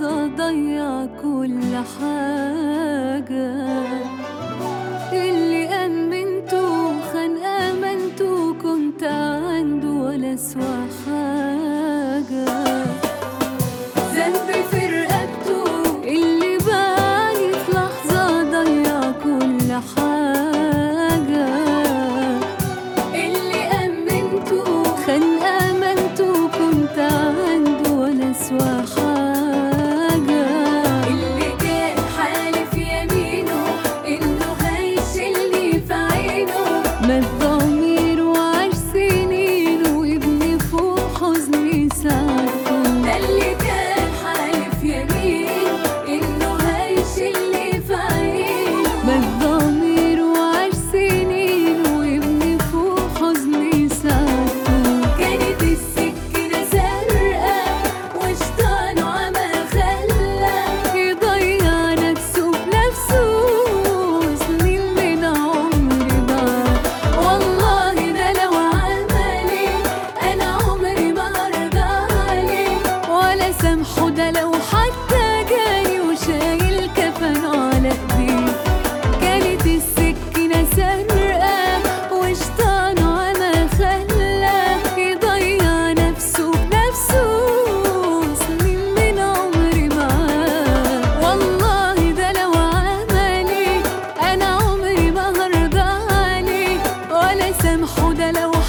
لحظة ضيع كل حاجة اللي أمنته خان أمنته كنت عنده ولا سوى حاجة ذنبي في رقبته اللي باعني في لحظة ضيع كل حاجة اللي أمنته خان أمنته كنت عنده ولا سوى حاجة اللي كان حالف يمينه إنه هيشيلني في عينه مات ضميره وعاش سنينه وابني فوق حزني ساعته ده اللي كان حالف يمين إنه هيشيلني في عينه مات ضميره وعاش سنينه وابني فوق حزني ساعته كانت السكينة زرقاء وشطانه عمى خلى يضيع نفسه بنفسه سنين من عمري معاه والله ده لو عملي أنا عمري ما هرضى عليه ولا سامحه ده لو حتى جاني وشايل كفن على ايديه كانت السكينة سرقة وشطانه عمى خلاه يضيع نفسه بنفسه سنين من عمري معاه والله ده لو عملي أنا عمري ما هرضى عليه ولا سامحه ده لو